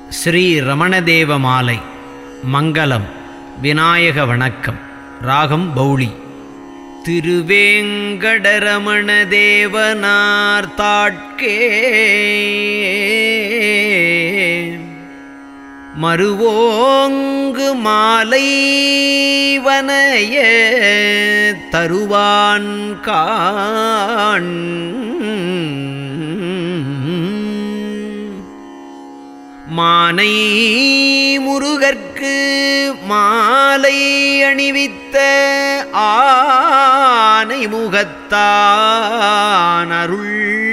ஸ்ரீ ரமணதேவ மாலை மங்களம் விநாயக வணக்கம் ராகம் பௌளி திருவேங்கடரமண தேவனார் தாட்கே மறுவோங்கு மாலை வனைய தருவான் காண் மானை முருகற்கு மாலை அணிவித்த ஆனை முகத்தான் அருள்